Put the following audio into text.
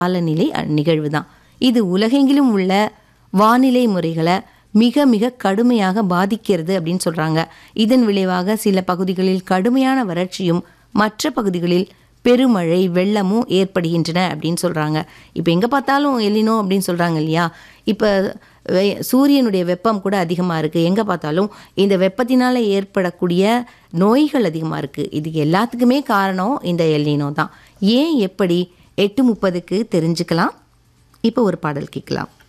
காலநிலை அ- நிகழ்வு தான் இது உலகெங்கிலும் உள்ள வானிலை முறைகளை மிக மிக கடுமையாக பாதிக்கிறது அப்படின்னு சொல்றாங்க இதன் விளைவாக சில பகுதிகளில் கடுமையான வறட்சியும் மற்ற பகுதிகளில் பெருமழை வெள்ளமும் ஏற்படுகின்றன அப்படின்னு சொல்றாங்க இப்போ எங்க பார்த்தாலும் எல்லினோ அப்படின்னு சொல்றாங்க இல்லையா இப்போ வெ- சூரியனுடைய வெப்பம் கூட அதிகமாக இருக்குது எங்கே பார்த்தாலும் இந்த வெப்பத்தினால் ஏற்படக்கூடிய நோய்கள் அதிகமாக இருக்குது இதுக்கு எல்லாத்துக்குமே காரணம் இந்த எல்லினோ தான் ஏன் எப்படி எட்டு முப்பதுக்கு தெரிஞ்சுக்கலாம் இப்போ ஒரு பாடல் கேட்கலாம்